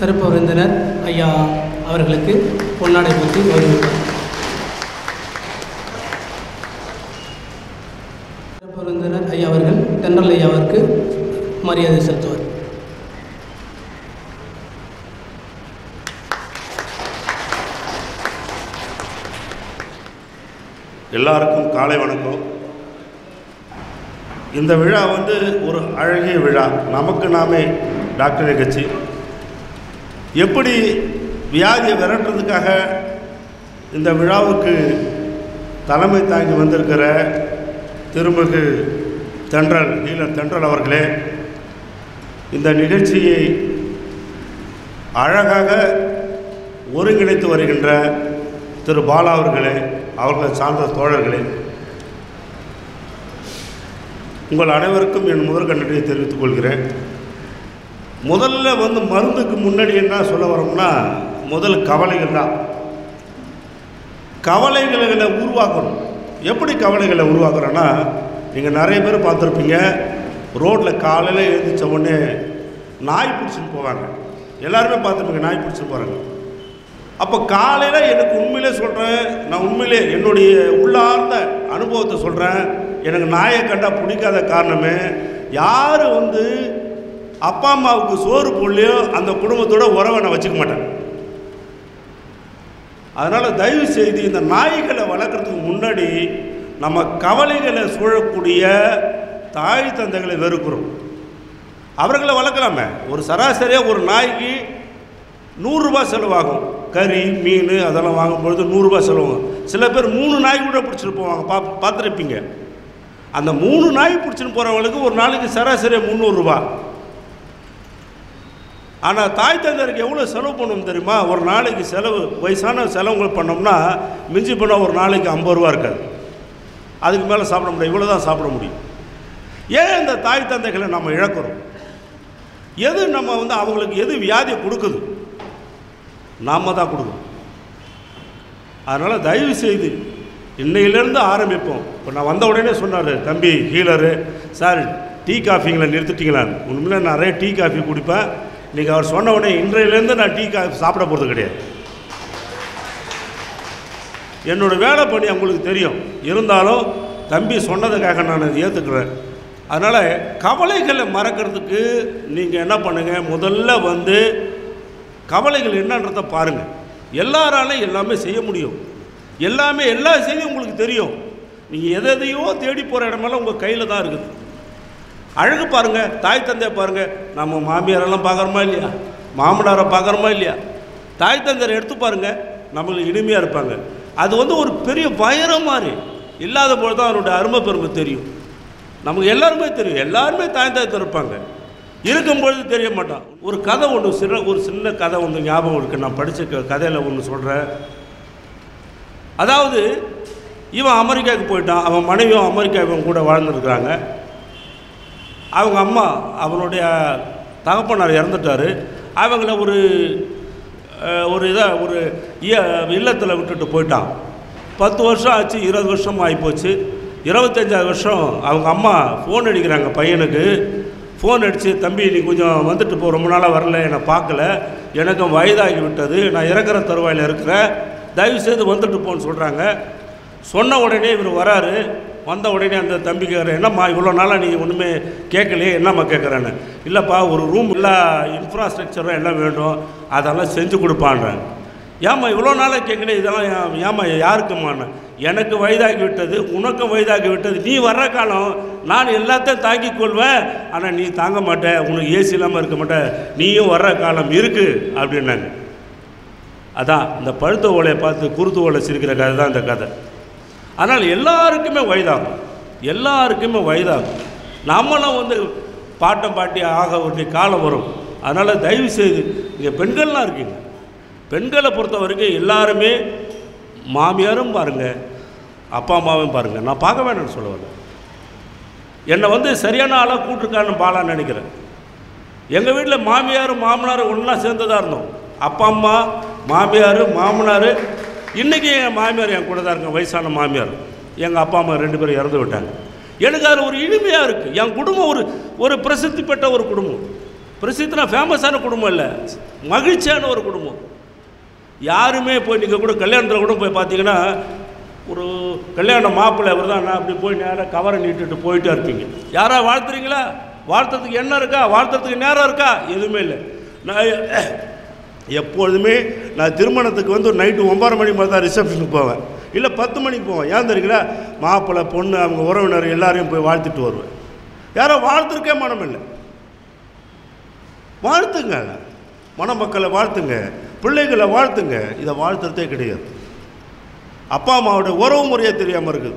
சிறப்பு விருந்தினர் ஐயா அவர்களுக்கு பொன்னாடை பற்றி கௌரவிப்பார் சிறப்பு விருந்தினர் ஐயா அவர்கள் தென்றல் ஐயா அவருக்கு மரியாதை செலுத்துவார் எல்லாருக்கும் காலை வணக்கம் இந்த விழா வந்து ஒரு அழகிய விழா நமக்கு நாமே டாக்டர் நிகழ்ச்சி எப்படி வியாதியை விரட்டுறதுக்காக இந்த விழாவுக்கு தலைமை தாங்கி வந்திருக்கிற திருமிகு தென்றல் நீலர் தென்றல் அவர்களே இந்த நிகழ்ச்சியை அழகாக ஒருங்கிணைத்து வருகின்ற திரு பாலா அவர்களே அவர்களை சார்ந்த தோழர்களே உங்கள் அனைவருக்கும் என் முதற்க நன்றியை தெரிவித்துக் கொள்கிறேன் முதல்ல வந்து மருந்துக்கு முன்னாடி என்ன சொல்ல வரோம்னா முதல் கவலைகள் தான் கவலைகளை உருவாக்கணும் எப்படி கவலைகளை உருவாக்குறோன்னா நீங்கள் நிறைய பேர் பார்த்துருப்பீங்க ரோட்டில் காலையில் எழுந்திரிச்ச உடனே நாய் பிடிச்சின்னு போவாங்க எல்லாருமே பார்த்துருப்பீங்க நாய் பிடிச்சின்னு போகிறாங்க அப்போ காலையில் எனக்கு உண்மையிலே சொல்கிறேன் நான் உண்மையிலே என்னுடைய உள்ளார்ந்த அனுபவத்தை சொல்கிறேன் எனக்கு நாயை கண்டா பிடிக்காத காரணமே யார் வந்து அப்பா அம்மாவுக்கு சோறு போடலையோ அந்த குடும்பத்தோட உறவை நான் வச்சுக்க மாட்டேன் அதனால் தயவு செய்து இந்த நாய்களை வளர்க்குறதுக்கு முன்னாடி நம்ம கவலைகளை சூழக்கூடிய தாய் தந்தைகளை வெறுக்கிறோம் அவர்களை வளர்க்கலாமே ஒரு சராசரியாக ஒரு நாய்க்கு நூறுரூபா செலவாகும் கறி மீன் அதெல்லாம் வாங்கும்பொழுது நூறுரூபா செலவாகும் சில பேர் மூணு நாய் கூட பிடிச்சிட்டு போவாங்க பா பார்த்துருப்பீங்க அந்த மூணு நாய் பிடிச்சிட்டு போகிறவங்களுக்கு ஒரு நாளைக்கு சராசரியாக முந்நூறுரூபா ஆனால் தாய் தந்தையருக்கு எவ்வளோ செலவு பண்ணணும் தெரியுமா ஒரு நாளைக்கு செலவு வயசான செலவுகள் பண்ணோம்னா மிஞ்சி போனால் ஒரு நாளைக்கு ஐம்பது ரூபா இருக்காது அதுக்கு மேலே சாப்பிட முடியும் இவ்வளோ தான் சாப்பிட முடியும் ஏன் இந்த தாய் தந்தைகளை நம்ம இழக்கிறோம் எது நம்ம வந்து அவங்களுக்கு எது வியாதியை கொடுக்குது நாம் தான் கொடுக்கணும் அதனால் தயவு செய்து இன்னையிலேருந்து ஆரம்பிப்போம் இப்போ நான் வந்த உடனே சொன்னார் தம்பி ஹீலரு சார் டீ காஃபிங்களை நிறுத்திட்டீங்களான்னு உண்மையில நிறைய டீ காஃபி குடிப்பேன் இன்றைக்கி அவர் சொன்ன உடனே இன்றையிலேருந்து நான் டீ காஃபி சாப்பிட போகிறது கிடையாது என்னோட வேலை பணி அவங்களுக்கு தெரியும் இருந்தாலும் தம்பி சொன்னதுக்காக நான் அதை ஏற்றுக்கிறேன் அதனால் கவலைகளை மறக்கிறதுக்கு நீங்கள் என்ன பண்ணுங்கள் முதல்ல வந்து கவலைகள் என்னன்றதை பாருங்கள் எல்லாராலையும் எல்லாமே செய்ய முடியும் எல்லாமே எல்லா செய்தியும் உங்களுக்கு தெரியும் நீங்கள் எதை எதையோ தேடி போகிற இடமெல்லாம் உங்கள் கையில் தான் இருக்குது அழகு பாருங்கள் தாய் தந்தையை பாருங்கள் நம்ம மாமியாரெல்லாம் பார்க்குறோமா இல்லையா மாமனாரை பார்க்குறோமா இல்லையா தாய் தந்தையரை எடுத்து பாருங்கள் நம்மளுக்கு இனிமையாக இருப்பாங்க அது வந்து ஒரு பெரிய வைரம் மாதிரி இல்லாத போது தான் அவருடைய அருமை பெருமை தெரியும் நமக்கு எல்லாருமே தெரியும் எல்லாருமே தாய் தாய் இருப்பாங்க இருக்கும்பொழுது தெரிய மாட்டான் ஒரு கதை ஒன்று சின்ன ஒரு சின்ன கதை ஒன்று ஞாபகம் இருக்குது நான் படித்த க கதையில் ஒன்று சொல்கிறேன் அதாவது இவன் அமெரிக்காவுக்கு போயிட்டான் அவன் மனைவியும் அமெரிக்கா இவன் கூட வாழ்ந்துருக்குறாங்க அவங்க அம்மா அவனுடைய தகப்பனார் இறந்துட்டார் அவங்கள ஒரு அஹ், ஒரு இதாக ஒரு இய- இல்லத்தில் விட்டுட்டு போயிட்டான் பத்து வருஷம் ஆச்சு இருபது வருஷம் ஆகிப்போச்சு இருபத்தஞ்சாவது வருஷம் அவங்க அம்மா ஃபோன் அடிக்கிறாங்க பையனுக்கு ஃபோன் அடித்து தம்பி நீ கொஞ்சம் வந்துட்டு போ ரொம்ப நாளாக வரல என்னை பார்க்கல எனக்கும் வயதாகி விட்டது நான் இறக்குற தருவாயில் இருக்கிறேன் தயவு செய்து வந்துட்டு போன்னு சொல்கிறாங்க சொன்ன உடனே இவர் வராரு வந்த உடனே அந்த தம்பி கேட்குற என்னம்மா இவ்வளோ நாளாக நீ ஒன்றுமே கேட்கலையே என்னம்மா கேட்குறேன்னு இல்லைப்பா ஒரு ரூம் எல்லா இன்ஃப்ராஸ்ட்ரக்சரும் எல்லாம் வேண்டும் அதெல்லாம் செஞ்சு கொடுப்பான்றாங்க ஏம்மா இவ்வளோ நாளாக கேட்கல இதெல்லாம் ஏன்- ஏம்மா யாருக்குமான்னு எனக்கு வயதாகி விட்டது உனக்கும் வயதாகி விட்டது நீ வர்ற காலம் நான் எல்லாத்தையும் தாங்கிக் கொள்வேன் ஆனால் நீ தாங்க மாட்ட உனக்கு ஏசி இல்லாமல் இருக்க மாட்ட நீயும் வர்ற காலம் இருக்குது அப்படின்னாங்க அதான் இந்த பழுத்த ஓலையை பார்த்து குருத்து ஓலை சிரிக்கிற கதை தான் இந்த கதை ஆனால் எல்லாருக்குமே வயதாகும் எல்லாருக்குமே வயதாகும் நம்மளும் வந்து பாட்டம் பாட்டி ஆக வேண்டிய காலம் வரும் அதனால் தயவு செய்து இங்கே பெண்கள்லாம் இருக்கீங்க பெண்களை பொறுத்த வரைக்கும் எல்லாருமே மாமியாரும் பாருங்கள் அப்பா அம்மாவும் பாருங்கள் நான் பார்க்க வேணும்னு சொல்ல வரல என்னை வந்து சரியான ஆளாக கூட்டிருக்கான்னு பாலான்னு நினைக்கிறேன் எங்கள் வீட்டில் மாமியாரும் மாமனாரும் ஒன்றா சேர்ந்ததாக இருந்தோம் அப்பா அம்மா மாமியார் மாமனார் இன்றைக்கி என் மாமியார் என் கூட தான் இருக்க வயசான மாமியார் எங்கள் அப்பா அம்மா ரெண்டு பேரும் இறந்து விட்டாங்க எனக்கு அது ஒரு இனிமையாக இருக்குது என் குடும்பம் ஒரு ஒரு பிரசித்தி பெற்ற ஒரு குடும்பம் பிரசித்தனா ஃபேமஸான குடும்பம் இல்லை மகிழ்ச்சியான ஒரு குடும்பம் யாருமே போய் நீங்கள் கூட கல்யாணத்தில் கூட போய் பார்த்தீங்கன்னா ஒரு கல்யாண மாப்பிள்ளை அவர் தான் அப்படி போய் நேராக கவரை நீட்டுட்டு போயிட்டே இருப்பீங்க யாரா வாழ்த்துறீங்களா வாழ்த்துறதுக்கு என்ன இருக்கா வாழ்த்துறதுக்கு நேரம் இருக்கா எதுவுமே இல்லை நான் எப்பொழுதுமே நான் திருமணத்துக்கு வந்து நைட்டு ஒன்பது மணி மாதிரி தான் ரிசப்ஷனுக்கு போவேன் இல்லை பத்து மணிக்கு போவேன் ஏன் தெரியுங்களா மாப்பிள்ளை பொண்ணு அவங்க உறவினர் எல்லாரையும் போய் வாழ்த்துட்டு வருவேன் யாரோ வாழ்த்துருக்கே மனம் இல்லை வாழ்த்துங்க மணமக்களை வாழ்த்துங்க பிள்ளைகளை வாழ்த்துங்க இதை வாழ்த்துறதே கிடையாது அப்பா அம்மாவோட உறவு முறையே தெரியாமல் இருக்குது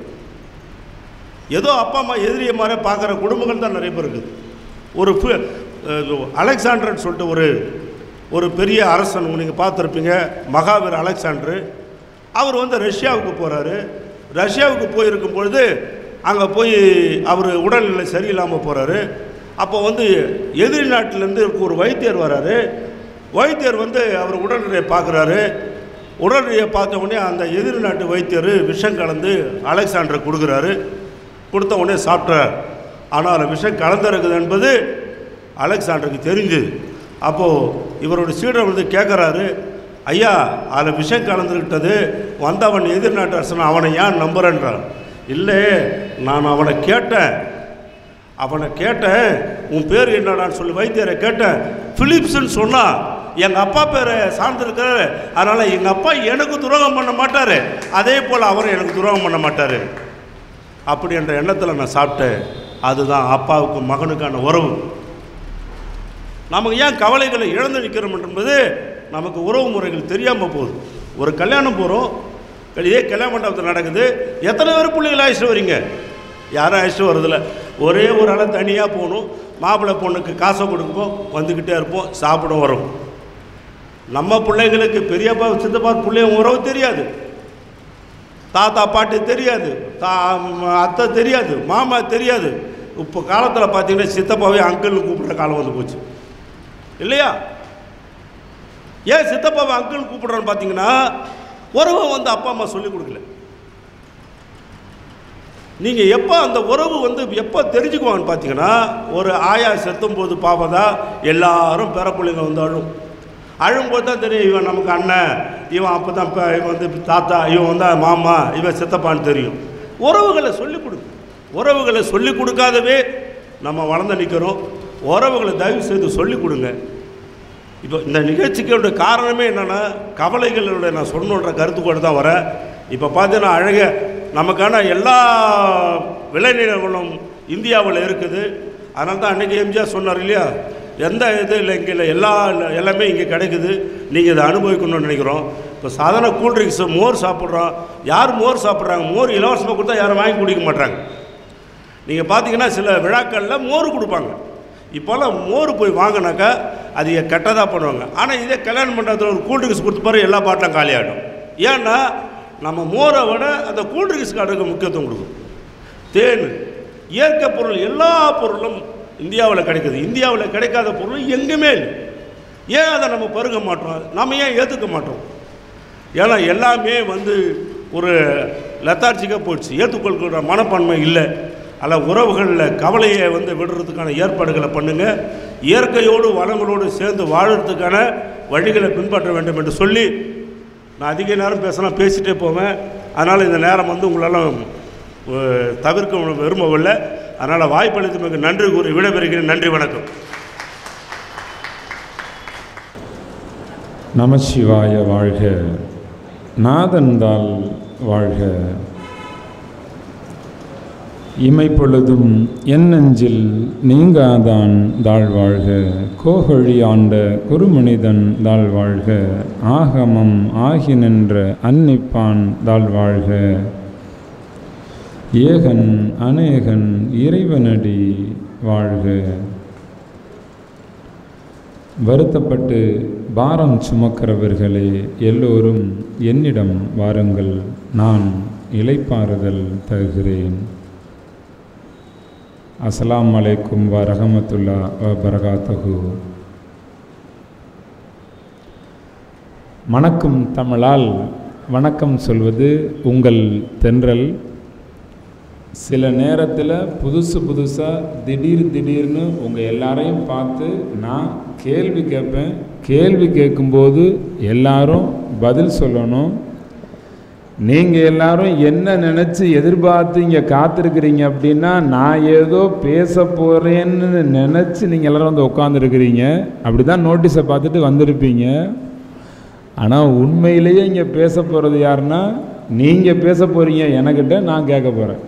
ஏதோ அப்பா அம்மா எதிரிய மாதிரி பார்க்குற குடும்பங்கள் தான் நிறைய பேர் இருக்குது ஒரு பு- அஹ் அலெக்சாண்டர்னு சொல்லிட்டு ஒரு ஒரு பெரிய அரசன் நீங்கள் பார்த்துருப்பீங்க மகாவீர் அலெக்சாண்டரு அவர் வந்து ரஷ்யாவுக்கு போகிறாரு ரஷ்யாவுக்கு போயிருக்கும் பொழுது அங்கே போய் அவர் உடல்நிலை சரியில்லாமல் போகிறாரு அப்போ வந்து எதிரி நாட்டிலேருந்து ஒரு வைத்தியர் வராரு வைத்தியர் வந்து அவர் உடல்நிலையை பார்க்குறாரு உடல்நிலையை பார்த்த உடனே அந்த எதிரி நாட்டு வைத்தியர் விஷம் கலந்து அலெக்சாண்டரை கொடுக்குறாரு கொடுத்த உடனே சாப்பிட்டார் ஆனால் அதில் விஷம் கலந்துருக்குது என்பது அலெக்சாண்டருக்கு தெரிஞ்சுது அப்போது இவரோட சீடர் வந்து கேட்குறாரு ஐயா அதில் விஷம் கலந்துக்கிட்டது வந்தவன் எதிர்நாட்டு அரசன் அவனை ஏன் நம்புறேன்றான் இல்லை நான் அவனை கேட்டேன் அவனை கேட்டேன் உன் பேர் என்னடான்னு சொல்லி வைத்தியரை கேட்டேன் பிலிப்ஸ்ன்னு சொன்னான் எங்கள் அப்பா பேரை சார்ந்திருக்காரு அதனால் எங்கள் அப்பா எனக்கு துரோகம் பண்ண மாட்டார் அதே போல் அவரும் எனக்கு துரோகம் பண்ண மாட்டார் அப்படி என்ற எண்ணத்தில் நான் சாப்பிட்டேன் அதுதான் அப்பாவுக்கு மகனுக்கான உறவு நமக்கு ஏன் கவலைகளை இழந்து நிற்கிறோம் என்பது நமக்கு உறவு முறைகள் தெரியாமல் போகுது ஒரு கல்யாணம் போகிறோம் இதே கல்யாண மண்டபத்தில் நடக்குது எத்தனை பேர் பிள்ளைகள் அழைச்சிட்டு வரீங்க யாரும் அழைச்சிட்டு வரதில்ல ஒரே ஒரு ஆளை தனியாக போகணும் மாப்பிள்ளை பொண்ணுக்கு காசை கொடுப்போம் வந்துக்கிட்டே இருப்போம் சாப்பிட வரும் நம்ம பிள்ளைங்களுக்கு பெரியப்பா சித்தப்பா பிள்ளைங்க உறவு தெரியாது தாத்தா பாட்டி தெரியாது தா அத்தை தெரியாது மாமா தெரியாது இப்போ காலத்தில் பார்த்தீங்கன்னா சித்தப்பாவே அங்கிள்னு கூப்பிட்ற காலம் வந்து போச்சு இல்லையா ஏன் சித்தப்பாவை அங்கிள் கூப்பிடுறான்னு பார்த்தீங்கன்னா உறவை வந்து அப்பா அம்மா சொல்லிக் கொடுக்கல நீங்கள் எப்போ அந்த உறவு வந்து எப்போ தெரிஞ்சுக்குவாங்கன்னு பார்த்தீங்கன்னா ஒரு ஆயா செத்தும் போது பாப்பதா எல்லாரும் பிறப்பிள்ளைங்க வந்து அழும் அழும்போது தான் தெரியும் இவன் நமக்கு அண்ணன் இவன் அப்போ தான் இப்போ இவன் வந்து தாத்தா இவன் வந்து மாமா இவன் சித்தப்பான்னு தெரியும் உறவுகளை சொல்லிக் கொடு உறவுகளை சொல்லிக் கொடுக்காதவே நம்ம வளர்ந்து நிற்கிறோம் உறவுகளை தயவு செய்து சொல்லிக் கொடுங்க இப்போ இந்த நிகழ்ச்சிக்கு காரணமே என்னென்னா கவலைகளுடைய நான் சொன்னோன்ற கருத்துக்கோடு தான் வரேன் இப்போ பார்த்தீங்கன்னா அழக நமக்கான எல்லா விளைநிலங்களும் இந்தியாவில் இருக்குது அதனால தான் அன்றைக்கி எம்ஜிஆர் சொன்னார் இல்லையா எந்த இது இல்லை இங்கே இல்லை எல்லா எல்லாமே இங்கே கிடைக்குது நீங்கள் இதை அனுபவிக்கணும்னு நினைக்கிறோம் இப்போ சாதாரண கூல்ட்ரிங்க்ஸு மோர் சாப்பிட்றோம் யார் மோர் சாப்பிட்றாங்க மோர் இலவசமாக கொடுத்தா யாரும் வாங்கி குடிக்க மாட்டாங்க நீங்கள் பார்த்தீங்கன்னா சில விழாக்களில் மோர் கொடுப்பாங்க இப்போல்லாம் மோர் போய் வாங்கினாக்கா அது கெட்டதாக பண்ணுவாங்க ஆனால் இதே கல்யாண மண்டபத்தில் ஒரு கூல்ட்ரிங்க்ஸ் கொடுத்து பாரு எல்லா பாட்டிலும் காலியாகிடும் ஏன்னா நம்ம மோரை விட அந்த கூல்ட்ரிங்க்ஸ் கார்டுக்கு முக்கியத்துவம் கொடுக்கும் தேன் இயற்கை பொருள் எல்லா பொருளும் இந்தியாவில் கிடைக்குது இந்தியாவில் கிடைக்காத பொருள் எங்குமே இல்லை ஏன் அதை நம்ம பருக மாட்டோம் நம்ம ஏன் ஏற்றுக்க மாட்டோம் ஏன்னா எல்லாமே வந்து ஒரு லெத்தார்ஜிக்காக போயிடுச்சு ஏற்றுக்கொள்கிற மனப்பான்மை இல்லை அதில் உறவுகளில் கவலையை வந்து விடுறதுக்கான ஏற்பாடுகளை பண்ணுங்கள் இயற்கையோடு வளங்களோடு சேர்ந்து வாழறதுக்கான வழிகளை பின்பற்ற வேண்டும் என்று சொல்லி நான் அதிக நேரம் பேசலாம் பேசிகிட்டே போவேன் அதனால் இந்த நேரம் வந்து உங்களெல்லாம் அஹ், தவிர்க்க விரும்பவில்லை அதனால் வாய்ப்பளித்து மிக நன்றி கூறி விடைபெறுகிறேன் நன்றி வணக்கம் நமசிவாய வாழ்க நாதந்தால் வாழ்க இமைப்பொழுதும் என் நெஞ்சில் நீங்காதான் தாழ் வாழ்க கோகழி ஆண்ட குருமனிதன் தாழ் வாழ்க ஆகமம் ஆகி நின்ற அன்னிப்பான் தாழ் வாழ்க ஏகன் அநேகன் இறைவனடி வாழ்க வருத்தப்பட்டு பாரம் சுமக்கிறவர்களே எல்லோரும் என்னிடம் வாருங்கள் நான் இலைப்பாறுதல் தருகிறேன் அஸ்ஸலாமு அலைக்கும் வ ரஹமத்துல்லா வ பரகாத்துஹு வணக்கம் தமிழால் வணக்கம் சொல்வது உங்கள் தென்றல் சில நேரத்தில் புதுசு புதுசாக திடீர் திடீர்னு உங்கள் எல்லாரையும் பார்த்து நான் கேள்வி கேட்பேன் கேள்வி கேட்கும்போது எல்லாரும் பதில் சொல்லணும் நீங்கள் எல்லாரும் என்ன நினச்சி எதிர்பார்த்து இங்கே காத்திருக்கிறீங்க அப்படின்னா நான் ஏதோ பேச போகிறேன்னு நினச்சி நீங்கள் எல்லாரும் வந்து உட்காந்துருக்கிறீங்க அப்படி தான் நோட்டீஸை பார்த்துட்டு வந்திருப்பீங்க ஆனால் உண்மையிலேயே இங்கே பேச போகிறது யாருன்னா நீங்கள் பேச போகிறீங்க எனக்கிட்ட நான் கேட்க போகிறேன்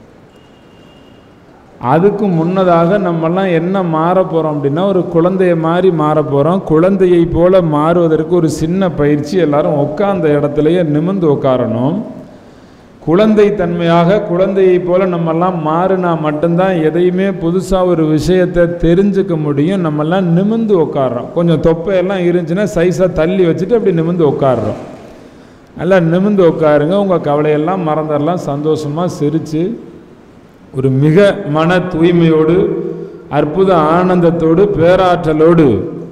அதுக்கு முன்னதாக நம்மெல்லாம் என்ன மாற போகிறோம் அப்படின்னா ஒரு குழந்தைய மாதிரி மாற போகிறோம் குழந்தையை போல மாறுவதற்கு ஒரு சின்ன பயிற்சி எல்லாரும் உட்கார்ந்த இடத்துலையே நிமிர்ந்து உட்காரணும் குழந்தை தன்மையாக குழந்தையை போல நம்மெல்லாம் மாறினா மட்டும்தான் எதையுமே புதுசாக ஒரு விஷயத்தை தெரிஞ்சுக்க முடியும் நம்மெல்லாம் நிமிர்ந்து உட்காடுறோம் கொஞ்சம் தொப்பையெல்லாம் இருந்துச்சுன்னா சைஸாக தள்ளி வச்சுட்டு அப்படி நிமிர்ந்து உட்காடுறோம் நல்லா நிமிர்ந்து உட்காருங்க உங்கள் கவலையெல்லாம் மறந்துடலாம் சந்தோஷமாக சிரித்து ஒரு மிக மன தூய்மையோடு அற்புத ஆனந்தத்தோடு பேராற்றலோடு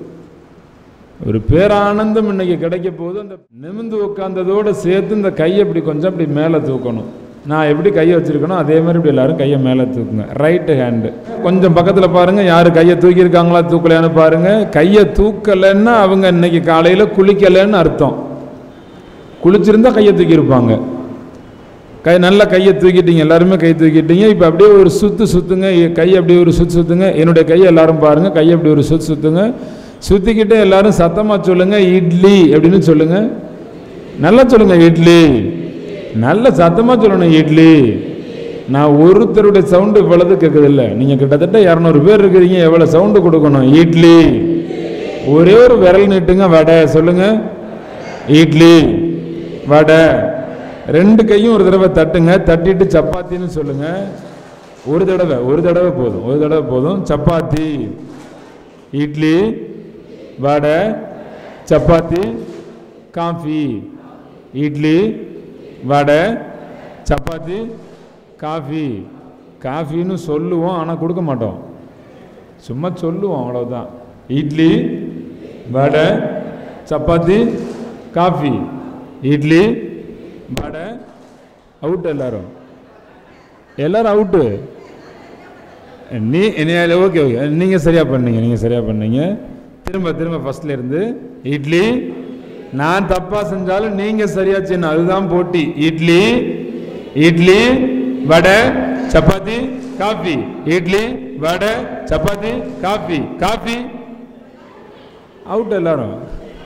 ஒரு பேரானந்தம் இன்னைக்கு கிடைக்க போகுது அந்த நிமிந்து உட்காந்ததோடு சேர்த்து இந்த கையை இப்படி கொஞ்சம் இப்படி மேலே தூக்கணும் நான் எப்படி கையை வச்சிருக்கணும் அதே மாதிரி இப்படி எல்லாரும் கையை மேலே தூக்குங்க ரைட்டு ஹேண்டு கொஞ்சம் பக்கத்தில் பாருங்கள் யார் கையை தூக்கியிருக்காங்களா தூக்கலையான்னு பாருங்கள் கையை தூக்கலைன்னா அவங்க இன்னைக்கு காலையில் குளிக்கலைன்னு அர்த்தம் குளிச்சிருந்தா கையை தூக்கியிருப்பாங்க கை நல்லா கையை தூக்கிட்டீங்க எல்லாருமே கை தூக்கிட்டீங்க இப்போ அப்படியே ஒரு சுற்று சுற்றுங்க கை அப்படியே ஒரு சுற்று சுற்றுங்க என்னுடைய கையை எல்லாரும் பாருங்கள் கையை அப்படி ஒரு சுற்று சுற்றுங்க சுற்றிக்கிட்டு எல்லாரும் சத்தமாக சொல்லுங்கள் இட்லி அப்படின்னு சொல்லுங்கள் நல்லா சொல்லுங்கள் இட்லி நல்ல சத்தமாக சொல்லணும் இட்லி நான் ஒருத்தருடைய சவுண்டு இவ்வளவு கேட்குது இல்லை நீங்கள் கிட்டத்தட்ட இரநூறு பேர் இருக்கிறீங்க எவ்வளோ சவுண்டு கொடுக்கணும் இட்லி ஒரே ஒரு விரல் நீட்டுங்க வடை சொல்லுங்கள் இட்லி வடை ரெண்டு கையும் ஒரு தடவை தட்டுங்க தட்டிட்டு சப்பாத்தின்னு சொல்லுங்க ஒரு தடவை ஒரு தடவை போதும் ஒரு தடவை போதும் சப்பாத்தி இட்லி வடை சப்பாத்தி காஃபி இட்லி வடை சப்பாத்தி காஃபி காஃபின்னு சொல்லுவோம் ஆனால் கொடுக்க மாட்டோம் சும்மா சொல்லுவோம் அவ்வளவுதான் இட்லி வடை சப்பாத்தி காஃபி இட்லி வடை அவுட் எல்லாரும் எல்லாரும் அவுட்டு நீ என்ன ஓகே ஓகே நீங்கள் சரியாக பண்ணீங்க நீங்கள் சரியாக பண்ணீங்க திரும்ப திரும்ப ஃபர்ஸ்ட்ல இருந்து இட்லி நான் தப்பாக செஞ்சாலும் நீங்கள் சரியா செய்யணும் அதுதான் போட்டி idli idli vada chapati coffee idli vada chapati coffee coffee out எல்லாரும்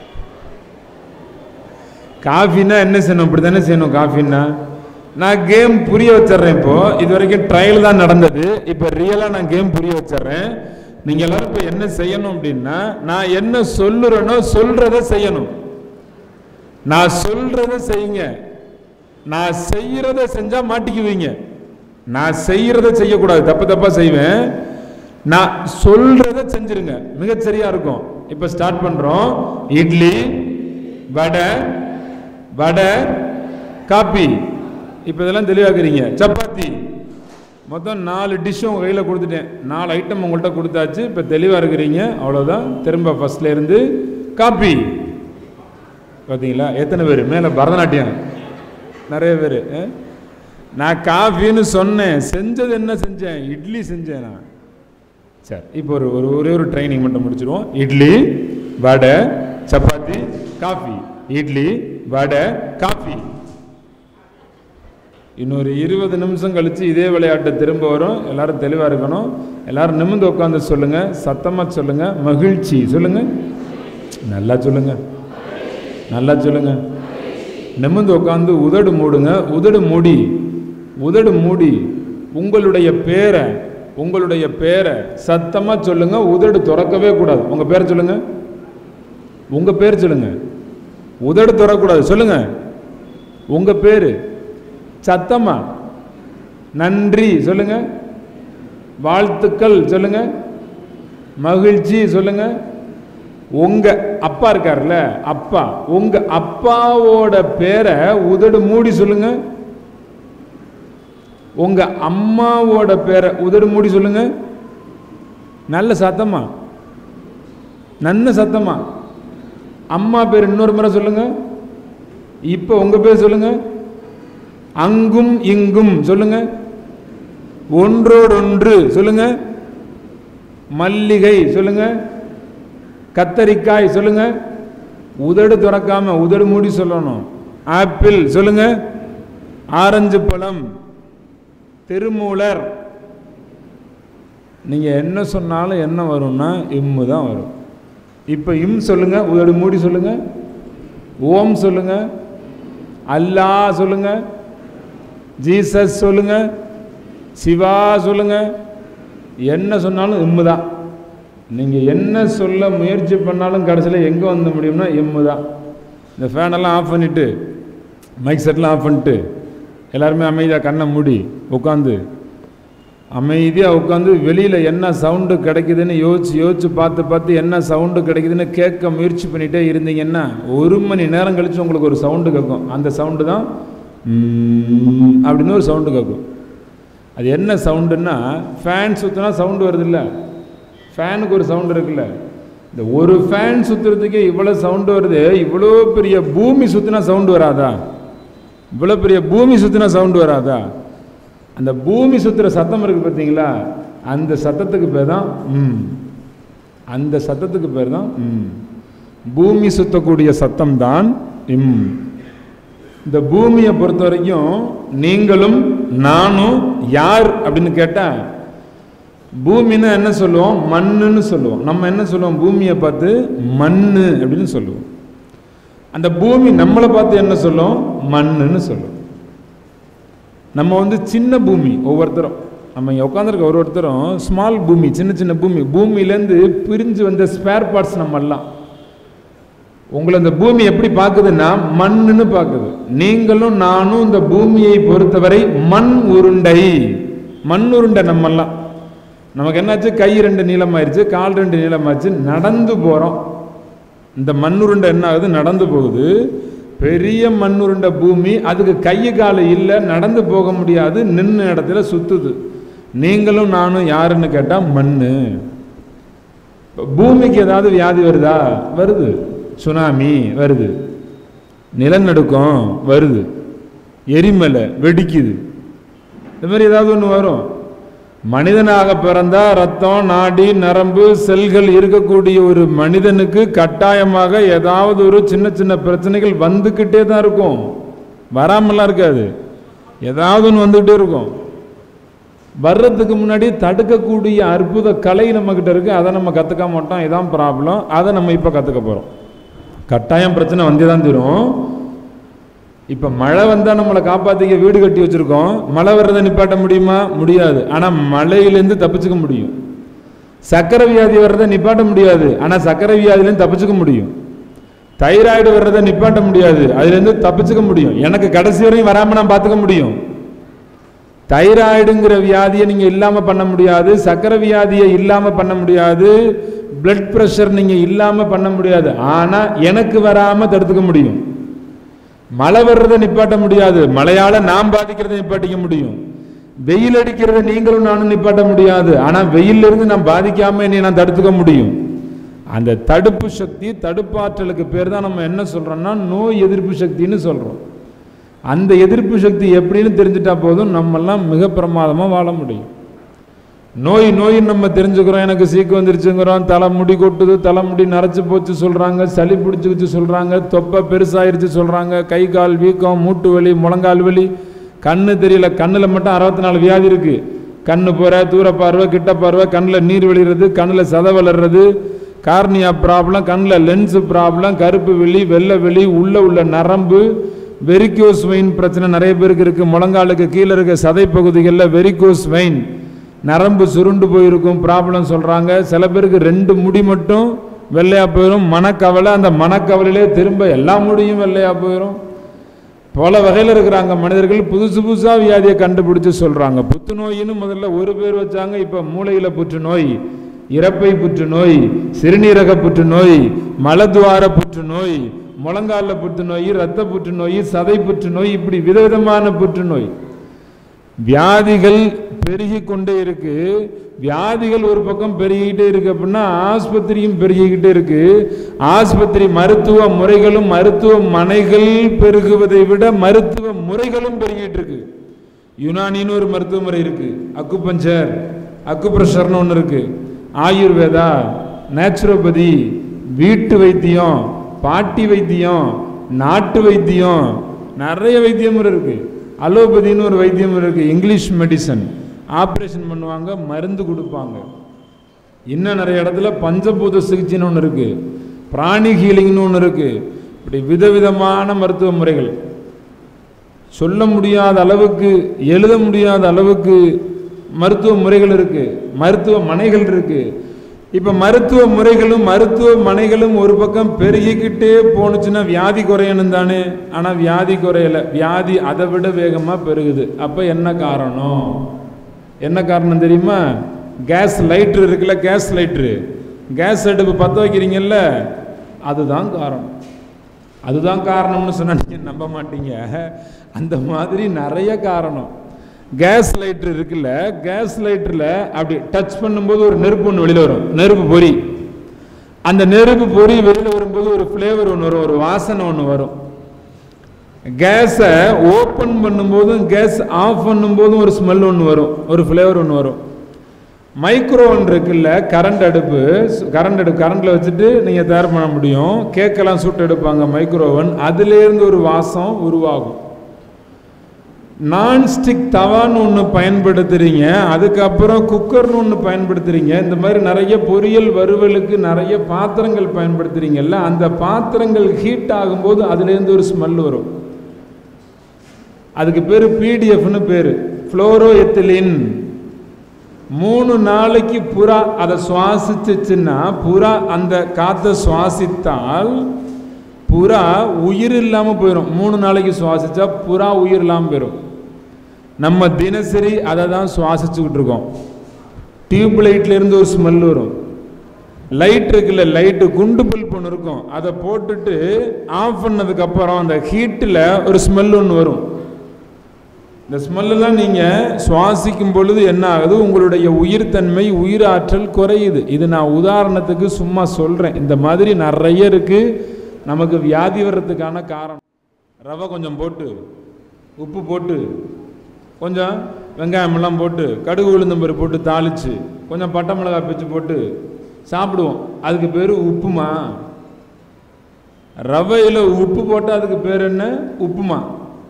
காஃபின்னா என்ன செய்யணும் இப்படி தானே செய்யணும் காஃபின்னா நான் கேம் புரிய வச்சிடுறேன் இப்போ இது வரைக்கும் ட்ரையல் தான் நடந்தது இப்போ ரியலாக நான் கேம் புரிய வச்சிடுறேன் நீங்கள் எல்லாரும் இப்போ என்ன செய்யணும் அப்படின்னா நான் என்ன சொல்லுறேனோ சொல்றத செய்யணும் நான் சொல்றத செய்யுங்க நான் செய்யறத செஞ்சா மாட்டிக்குவீங்க நான் செய்யறத செய்யக்கூடாது தப்பு தப்பா செய்வேன் நான் சொல்றத செஞ்சிருங்க மிகச் சரியா இருக்கும் இப்போ ஸ்டார்ட் பண்றோம் இட்லி வடை வடை காப்பி இப்போ இதெல்லாம் தெளிவாக்குறீங்க சப்பாத்தி மொத்தம் நாலு டிஷ்ஷும் உங்கள் கையில் கொடுத்துட்டேன் நாலு ஐட்டம் உங்கள்கிட்ட கொடுத்தாச்சு இப்போ தெளிவாக இருக்கிறீங்க அவ்வளோதான் திரும்ப ஃபர்ஸ்ட்ல இருந்து காப்பி பார்த்தீங்களா எத்தனை பேர் மேலே பரதநாட்டியம் நிறைய பேர் நான் காஃபின்னு சொன்னேன் செஞ்சது என்ன செஞ்சேன் இட்லி செஞ்சேன் நான் சரி இப்போ ஒரு ஒரு ஒரே ஒரு ட்ரைனிங் மட்டும் முடிச்சிருவோம் இட்லி வடை சப்பாத்தி காஃபி இட்லி வடை காஃபி இன்னொரு இருபது நிமிஷம் கழிச்சு இதே விளையாட்டு திரும்ப வரும் எல்லாரும் தெளிவாக இருக்கணும் எல்லாரும் நிமிர்ந்து உட்காந்து சொல்லுங்க சத்தமாக சொல்லுங்க மகிழ்ச்சி சொல்லுங்க நல்லா சொல்லுங்க நல்லா சொல்லுங்க நிமிர்ந்து உட்காந்து உதடு மூடுங்க உதடு மூடி உதடு மூடி உங்களுடைய பேரை உங்களுடைய பேரை சத்தமா சொல்லுங்க உதடு திறக்கவே கூடாது உங்க பேரை சொல்லுங்க உங்க பேர் சொல்லுங்க உதடு திறக்கக்கூடாது சொல்லுங்க உங்க பேரு சத்தமா நன்றி சொல்லுங்க வாழ்த்துக்கள் சொல்லுங்க மகிழ்ச்சி சொல்லுங்க உங்க அப்பா இருக்கார்ல அப்பா உங்க அப்பாவோட பேரை உதடு மூடி சொல்லுங்க உங்க அம்மாவோட பேரை உதடு மூடி சொல்லுங்க நல்ல சத்தமா நல்ல சத்தமா அம்மா பேர் இன்னொரு முறை சொல்லுங்க இப்போ உங்க பேர் சொல்லுங்க அங்கும் இங்கும் சொல்லுங்க ஒன்றோடொன்று சொல்லுங்க மல்லிகை சொல்லுங்க கத்தரிக்காய் சொல்லுங்க உதடு திறக்காம உதடு மூடி சொல்லணும் ஆப்பிள் சொல்லுங்க ஆரஞ்சு பழம் திருமூலர் நீங்க என்ன சொன்னாலும் என்ன வரும்னா இம்மு தான் வரும் இப்போ இம் சொல்லுங்க உதடு மூடி சொல்லுங்க ஓம் சொல்லுங்க அல்லாஹ் சொல்லுங்க ஜீசஸ் சொல்லுங்க சிவா சொல்லுங்க என்ன சொன்னாலும் இம்மு தான் நீங்கள் என்ன சொல்ல முயற்சி பண்ணாலும் கடைசியில் எங்கே வந்து முடியும்னா இம்மு தான் இந்த ஃபேனெல்லாம் ஆஃப் பண்ணிவிட்டு மைக் செட்லாம் ஆஃப் பண்ணிட்டு எல்லாருமே அமைதியாக கண்ணை மூடி உட்காந்து அமைதியாக உட்காந்து வெளியில் என்ன சவுண்டு கிடைக்குதுன்னு யோசிச்சு யோசிச்சு பார்த்து பார்த்து என்ன சவுண்டு கிடைக்குதுன்னு கேட்க முயற்சி பண்ணிகிட்டே இருந்தீங்கன்னா ஒரு மணி நேரம் கழித்து உங்களுக்கு ஒரு சவுண்டு கேட்கும் அந்த சவுண்டு தான் ம்ம் அப்படின்னு ஒரு சவுண்டு கேட்கும் அது என்ன சவுண்டுன்னா ஃபேன் சுற்றினா சவுண்டு வருதுல்ல ஃபேனுக்கு ஒரு சவுண்டு இருக்குல்ல இந்த ஒரு ஃபேன் சுற்றுறதுக்கே இவ்வளோ சவுண்டு வருது இவ்வளோ பெரிய பூமி சுற்றினா சவுண்டு வராதா இவ்வளோ பெரிய பூமி சுற்றினா சவுண்டு வராதா அந்த பூமி சுற்றுற சத்தம் இருக்குது பார்த்தீங்களா அந்த சத்தத்துக்கு பேர் தான் ம் அந்த சத்தத்துக்கு பேர் தான் ம் பூமி சுத்தக்கூடிய சத்தம் தான் இம் இந்த பூமியை பொறுத்த வரைக்கும் நீங்களும் நானும் யார் அப்படின்னு கேட்டா பூமின்னா என்ன சொல்லுவோம் மண்ணுன்னு சொல்லுவோம் நம்ம என்ன சொல்லுவோம் பூமியை பார்த்து மண்ணு அப்படின்னு சொல்லுவோம் அந்த பூமி நம்மளை பார்த்து என்ன சொல்லும் மண்ணுன்னு சொல்லும் நம்ம வந்து சின்ன பூமி ஒவ்வொருத்தரும் நம்ம இங்கே உட்காந்துருக்க ஒரு ஒருத்தரும் ஸ்மால் பூமி சின்ன சின்ன பூமி பூமியிலேருந்து பிரிஞ்சு வந்த ஸ்பேர் பார்ட்ஸ் நம்ம எல்லாம் உங்களை இந்த பூமி எப்படி பார்க்குதுன்னா மண்ணுன்னு பார்க்குது நீங்களும் நானும் இந்த பூமியை பொறுத்தவரை மண் உருண்டை மண் உருண்டை நம்மெல்லாம் நமக்கு என்னாச்சு கை ரெண்டு நீளமாயிருச்சு கால் ரெண்டு நீளமாச்சு நடந்து போகிறோம் இந்த மண்ணுருண்டை என்ன ஆகுது நடந்து போகுது பெரிய மண்ணுருண்டை பூமி அதுக்கு கை கால் இல்லை நடந்து போக முடியாது நின்று இடத்துல சுத்துது நீங்களும் நானும் யாருன்னு கேட்டால் மண் பூமிக்கு ஏதாவது வியாதி வருதா வருது சுனாமி வருது நிலநடுக்கம் வருது எரிமலை வெடிக்குது இந்த மாதிரி ஏதாவது ஒன்று வரும் மனிதனாக பிறந்தா ரத்தம் நாடி நரம்பு செல்கள் இருக்கக்கூடிய ஒரு மனிதனுக்கு கட்டாயமாக ஏதாவது ஒரு சின்ன சின்ன பிரச்சனைகள் வந்துக்கிட்டே தான் இருக்கும் வராமலாம் இருக்காது ஏதாவது ஒன்று வந்துக்கிட்டே இருக்கும் வர்றதுக்கு முன்னாடி தடுக்கக்கூடிய அற்புத கலை நம்மக்கிட்ட இருக்கு அதை நம்ம கற்றுக்க மாட்டோம் இதான் ப்ராப்ளம் அதை நம்ம இப்போ கற்றுக்க போகிறோம் கட்டாயம் பிரச்சனை வந்தே தான் தரும் இப்போ மழை வந்தால் நம்மளை காப்பாற்றிக்க வீடு கட்டி வச்சுருக்கோம் மழை வர்றதை நிப்பாட்ட முடியுமா முடியாது ஆனால் மழையிலேருந்து தப்பிச்சுக்க முடியும் சக்கரை வியாதி வர்றதை நிப்பாட்ட முடியாது ஆனால் சக்கரை வியாதியிலேருந்து தப்பிச்சுக்க முடியும் தைராய்டு வர்றதை நிப்பாட்ட முடியாது அதுலேருந்து தப்பிச்சுக்க முடியும் எனக்கு கடைசி வரையும் வராமல் நான் பார்த்துக்க முடியும் தைராய்டுங்கிற வியாதியை நீங்கள் இல்லாமல் பண்ண முடியாது சக்கரை வியாதியை இல்லாமல் பண்ண முடியாது பிளட் ப்ரெஷர் நீங்கள் இல்லாமல் பண்ண முடியாது ஆனால் எனக்கு வராமல் தடுத்துக்க முடியும் மழை வர்றதை நிப்பாட்ட முடியாது மழையால நாம் பாதிக்கிறதை நிப்பாட்டிக்க முடியும் வெயில் அடிக்கிறத நீங்களும் நானும் நிப்பாட்ட முடியாது ஆனா வெயில்ல இருந்து நான் பாதிக்காம என்னை நான் தடுத்துக்க முடியும் அந்த தடுப்பு சக்தி தடுப்பாற்றலுக்கு பேர் தான் நம்ம என்ன சொல்றோம்னா நோய் எதிர்ப்பு சக்தின்னு சொல்றோம் அந்த எதிர்ப்பு சக்தி எப்படின்னு தெரிஞ்சுட்டா போதும் நம்மெல்லாம் மிக பிரமாதமா வாழ முடியும் நோய் நோயின்னு நம்ம தெரிஞ்சுக்கிறோம் எனக்கு சீக்கு வந்துருச்சுங்கிறோம் தலை முடி கொட்டுது தலைமுடி நரைச்சு போச்சு சொல்கிறாங்க சளி பிடிச்சிக்கிச்சு சொல்கிறாங்க தொப்பை பெருசாயிருச்சு சொல்கிறாங்க கை கால் வீக்கம் மூட்டு வலி முழங்கால் வலி கண்ணு தெரியல கண்ணில் மட்டும் அறுபத்தி நாலு வியாதி இருக்குது கண்ணு போகிற தூர பார்வை கிட்ட பார்வை கண்ணில் நீர் வெளியிறது கண்ணில் சத வளர்றது கார்னியா ப்ராப்ளம் கண்ணில் லென்ஸு ப்ராப்ளம் கருப்பு வெளி வெள்ளை வெளி உள்ள உள்ள நரம்பு வெரிகோஸ் வெயின் பிரச்சனை நிறைய பேருக்கு இருக்குது முழங்காலுக்கு கீழே இருக்க சதை பகுதிகளில் வெரிகோஸ் வெயின் நரம்பு சுருண்டு போயிருக்கும் ப்ராப்ளம் சொல்கிறாங்க சில பேருக்கு ரெண்டு முடி மட்டும் வெள்ளையாக போயிடும் மனக்கவலை அந்த மனக்கவலையிலே திரும்ப எல்லா முடியும் வெள்ளையாக போயிடும் பல வகையில் இருக்கிறாங்க மனிதர்கள் புதுசு புதுசாக வியாதியை கண்டுபிடிச்சு சொல்கிறாங்க புற்றுநோயின்னு முதல்ல ஒரு பேர் வச்சாங்க இப்போ மூளையில் புற்றுநோய் இறப்பை புற்றுநோய் சிறுநீரக புற்றுநோய் மலத்துவார புற்றுநோய் முழங்கால புற்றுநோய் இரத்த புற்றுநோய் சதை புற்றுநோய் இப்படி விதவிதமான புற்றுநோய் வியாதிகள் பெருகி கொண்டே இருக்கு வியாதிகள் ஒரு பக்கம் பெருகிக்கிட்டே இருக்கு அப்படின்னா ஆஸ்பத்திரியும் பெருகிக்கிட்டே இருக்கு ஆஸ்பத்திரி மருத்துவ முறைகளும் மருத்துவ மனைகள் பெருகுவதை விட மருத்துவ முறைகளும் பெருகிட்டு இருக்கு யுனானின்னு ஒரு மருத்துவ முறை இருக்கு அக்குபஞ்சர் அக்குப்ரெஷர்னு ஒன்று இருக்கு ஆயுர்வேதா நேச்சுரோபதி வீட்டு வைத்தியம் பாட்டி வைத்தியம் நாட்டு வைத்தியம் நிறைய வைத்திய முறை இருக்கு அலோபதின்னு ஒரு வைத்திய முறை இருக்கு இங்கிலீஷ் மெடிசன் ஆப்ரேஷன் பண்ணுவாங்க மருந்து கொடுப்பாங்க இன்னும் நிறைய இடத்துல பஞ்சபூத சிகிச்சைன்னு ஒன்று இருக்கு பிராணி ஹீலிங்னு ஒன்று இருக்கு இப்படி விதவிதமான மருத்துவ முறைகள் சொல்ல முடியாத அளவுக்கு எழுத முடியாத அளவுக்கு மருத்துவ முறைகள் இருக்கு மருத்துவ மனைகள் இருக்கு இப்ப மருத்துவ முறைகளும் மருத்துவ மனைகளும் ஒரு பக்கம் பெருகிக்கிட்டே போணுச்சுன்னா வியாதி குறையணும் தானே ஆனா வியாதி குறையல வியாதி அதை விட வேகமா பெருகுது அப்ப என்ன காரணம் என்ன காரணம் தெரியுமா கேஸ் லைட்ரு இருக்குல்ல கேஸ் லைட்ரு கேஸ் அடுப்பு பற்ற வைக்கிறீங்கல்ல அதுதான் காரணம் அதுதான் காரணம்னு சொன்னா நீங்க நம்ப மாட்டீங்க அந்த மாதிரி நிறைய காரணம் கேஸ் லைட்டர் இருக்குல்ல கேஸ் லைட்டரில் அப்படி டச் பண்ணும்போது ஒரு நெருப்பு ஒன்று வெளியில் வரும் நெருப்பு பொறி அந்த நெருப்பு பொறி வெளியில் வரும்போது ஒரு ஃப்ளேவர் ஒன்று வரும் ஒரு வாசனை ஒன்று வரும் கேஸை ஓப்பன் பண்ணும்போதும் கேஸ் ஆஃப் பண்ணும்போதும் ஒரு ஸ்மெல் ஒன்று வரும் ஒரு ஃப்ளேவர் ஒன்று வரும் மைக்ரோவன் இருக்குல்ல கரண்ட் அடுப்பு கரண்ட் அடுப்பு கரண்டில் வச்சுட்டு நீங்கள் தயார் பண்ண முடியும் கேக்கெல்லாம் சுட்டு எடுப்பாங்க மைக்ரோவன் அதுலேருந்து ஒரு வாசம் உருவாகும் நான்ஸ்டிக் தவான்னு ஒன்று பயன்படுத்துறீங்க அதுக்கப்புறம் குக்கர்னு ஒன்று பயன்படுத்துறீங்க இந்த மாதிரி நிறைய பொரியல் வறுவலுக்கு நிறைய பாத்திரங்கள் பயன்படுத்துறீங்கல்ல அந்த பாத்திரங்கள் ஹீட் ஆகும்போது அதுலேருந்து ஒரு ஸ்மெல் வரும் அதுக்கு பேர் பிடிஎஃப்னு பேர் ஃப்ளோரோ எத்திலின் மூணு நாளைக்கு புறா அதை சுவாசிச்சுச்சுன்னா புறா அந்த காற்றை சுவாசித்தால் புறா உயிர் இல்லாமல் போயிடும் மூணு நாளைக்கு சுவாசிச்சா புறா உயிர் இல்லாமல் போயிடும் நம்ம தினசரி அதை தான் சுவாசிச்சுக்கிட்டு இருக்கோம் டியூப் லைட்லேருந்து ஒரு ஸ்மெல் வரும் லைட் இருக்குல்ல லைட்டு குண்டு பல்ப் ஒன்று இருக்கும் அதை போட்டுட்டு ஆஃப் பண்ணதுக்கப்புறம் அந்த ஹீட்டில் ஒரு ஸ்மெல் ஒன்று வரும் இந்த ஸ்மெல்லாம் நீங்கள் சுவாசிக்கும் பொழுது என்ன ஆகுது உங்களுடைய உயிர்த்தன்மை உயிர் ஆற்றல் குறையுது இது நான் உதாரணத்துக்கு சும்மா சொல்கிறேன் இந்த மாதிரி நிறைய இருக்குது நமக்கு வியாதி வர்றதுக்கான காரணம் ரவை கொஞ்சம் போட்டு உப்பு போட்டு கொஞ்சம் வெங்காயமெல்லாம் போட்டு கடுகு உளுந்தம்பரு போட்டு தாளித்து கொஞ்சம் பட்டை மிளகாய் பிச்சு போட்டு சாப்பிடுவோம் அதுக்கு பேர் உப்புமா ரவையில் உப்பு போட்டால் அதுக்கு பேர் என்ன உப்புமா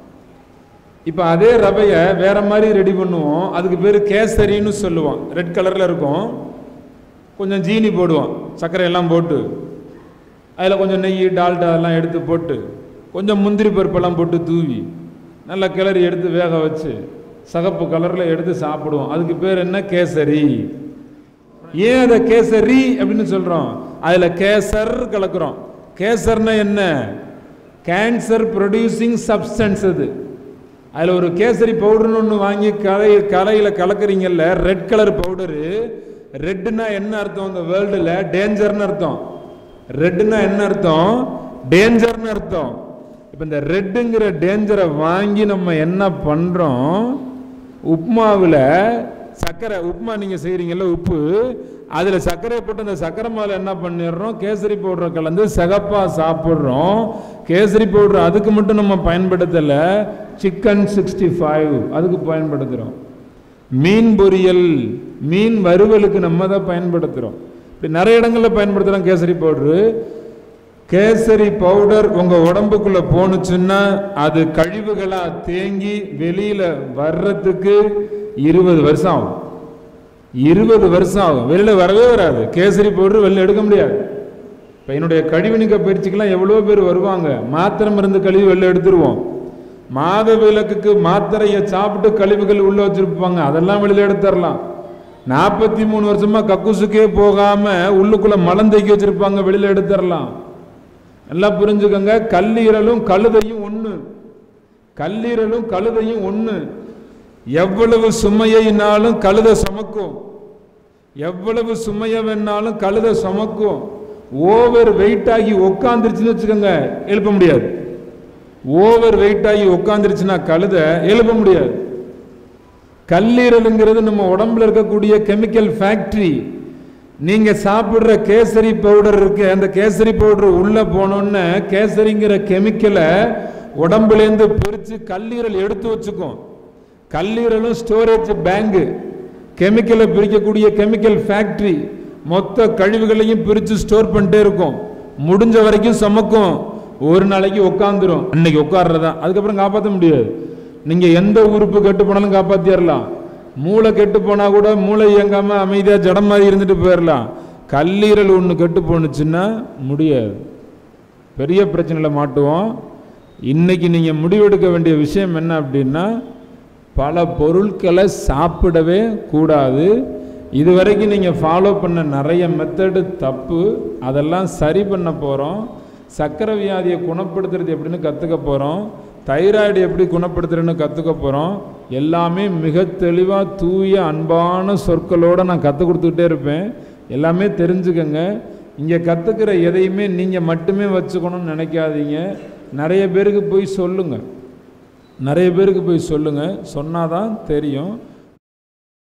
இப்போ அதே ரவையை வேற மாதிரி ரெடி பண்ணுவோம் அதுக்கு பேர் கேசரின்னு சொல்லுவோம் ரெட் கலரில் இருக்கும் கொஞ்சம் ஜீனி போடுவோம் சர்க்கரை எல்லாம் போட்டு அதில் கொஞ்சம் நெய் டால்டா எல்லாம் எடுத்து போட்டு கொஞ்சம் முந்திரி பருப்பெல்லாம் போட்டு தூவி நல்லா கிளறி எடுத்து வேக வச்சு சகப்பு கலரில் எடுத்து சாப்பிடுவோம் அதுக்கு பேர் என்ன கேசரி ஏன் அதை கேசரி அப்படின்னு சொல்கிறோம் அதில் கேசர் கலக்குறோம் கேசர்னா என்ன கேன்சர் ப்ரொடியூசிங் சப்ஸ்டன்ஸ் அது அதில் ஒரு கேசரி பவுடர்னு ஒன்று வாங்கி கலை கலையில் கலக்குறீங்கல்ல ரெட் கலர் பவுடரு ரெட்டுனா என்ன அர்த்தம் இந்த வேர்ல்டில் டேஞ்சர்னு அர்த்தம் ரெட்டுனா என்ன அர்த்தம் டேஞ்சர்னு அர்த்தம் இப்போ இந்த ரெட்டுங்கிற டேஞ்சரை வாங்கி நம்ம என்ன பண்ணுறோம் உப்மாவில் சர்க்கரை உப்புமா நீங்கள் செய்கிறீங்கல்ல உப்பு அதில் சர்க்கரை போட்டு அந்த சர்க்கரை மேலே என்ன பண்ணிடுறோம் கேசரி பவுடரை கலந்து சிகப்பாக சாப்பிட்றோம் கேசரி பவுடர் அதுக்கு மட்டும் நம்ம பயன்படுத்தலை சிக்கன் சிக்ஸ்டி ஃபைவ் அதுக்கு பயன்படுத்துகிறோம் மீன் பொரியல் மீன் வறுவலுக்கு நம்ம தான் பயன்படுத்துகிறோம் இப்படி நிறைய இடங்களில் பயன்படுத்துகிறோம் கேசரி பவுடரு கேசரி பவுடர் உங்கள் உடம்புக்குள்ளே போணுச்சுன்னா அது கழிவுகளாக தேங்கி வெளியில் வர்றதுக்கு இருபது வருஷம் ஆகும் இருபது வருஷம் ஆகும் வெளியில் வரவே வராது கேசரி பவுடர் வெளில எடுக்க முடியாது இப்போ என்னுடைய கழிவு நீக்க பயிற்சிக்கெல்லாம் எவ்வளோ பேர் வருவாங்க மாத்திரை மருந்து கழிவு வெளில எடுத்துருவோம் மாத விளக்குக்கு மாத்திரையை சாப்பிட்டு கழிவுகள் உள்ள வச்சிருப்பாங்க அதெல்லாம் வெளியில எடுத்துடலாம் நாற்பத்தி மூணு வருஷமா கக்கூசுக்கே போகாம உள்ளுக்குள்ள மலம் தேக்கி வச்சிருப்பாங்க வெளியில எடுத்துடலாம் நல்லா புரிஞ்சுக்கோங்க கல்லீரலும் கழுதையும் ஒண்ணு கல்லீரலும் கழுதையும் ஒண்ணு எவ்வளவு சுமையினாலும் கழுதை சுமக்கும் எவ்வளவு சுமைய வேணாலும் கழுதை சுமக்கும் ஓவர் வெயிட் ஆகி உக்காந்துருச்சுன்னு வச்சுக்கோங்க எழுப்ப முடியாது ஓவர் வெயிட் ஆகி உட்காந்துருச்சுன்னா கழுதை எழுப்ப முடியாது கல்லீரலுங்கிறது நம்ம உடம்புல இருக்கக்கூடிய கெமிக்கல் ஃபேக்டரி நீங்க சாப்பிடுற கேசரி பவுடர் இருக்கு அந்த கேசரி பவுடர் உள்ள போனோன்னு கேசரிங்கிற கெமிக்கலை உடம்புலேருந்து பிரித்து கல்லீரல் எடுத்து வச்சுக்கும் கல்லீரலும் ஸ்டோரேஜ் பேங்கு கெமிக்கலை பிரிக்கக்கூடிய கெமிக்கல் ஃபேக்ட்ரி மொத்த கழிவுகளையும் பிரித்து ஸ்டோர் பண்ணிட்டே இருக்கும் முடிஞ்ச வரைக்கும் சமக்கும் ஒரு நாளைக்கு உட்காந்துரும் அன்னைக்கு உட்கார்றதா அதுக்கப்புறம் காப்பாற்ற முடியாது நீங்கள் எந்த உறுப்பு கெட்டு போனாலும் காப்பாற்றிடலாம் மூளை கெட்டு போனால் கூட மூளை இயங்காமல் அமைதியாக ஜடம் மாதிரி இருந்துட்டு போயிடலாம் கல்லீரல் ஒன்று கெட்டு போணுச்சுன்னா முடியாது பெரிய பிரச்சனையில் மாட்டுவோம் இன்னைக்கு நீங்கள் முடிவெடுக்க வேண்டிய விஷயம் என்ன அப்படின்னா பல பொருட்களை சாப்பிடவே கூடாது இதுவரைக்கும் நீங்கள் ஃபாலோ பண்ண நிறைய மெத்தடு தப்பு அதெல்லாம் சரி பண்ண போகிறோம் சக்கரை வியாதியை குணப்படுத்துறது எப்படின்னு கற்றுக்க போகிறோம் தைராய்டு எப்படி குணப்படுத்துறதுன்னு கற்றுக்க போகிறோம் எல்லாமே மிக தெளிவாக தூய அன்பான சொற்களோடு நான் கற்றுக் கொடுத்துக்கிட்டே இருப்பேன் எல்லாமே தெரிஞ்சுக்கங்க இங்கே கற்றுக்கிற எதையுமே நீங்கள் மட்டுமே வச்சுக்கணும்னு நினைக்காதீங்க நிறைய பேருக்கு போய் சொல்லுங்கள் நிறைய பேருக்கு போய் சொல்லுங்கள் சொன்னாதான் தெரியும்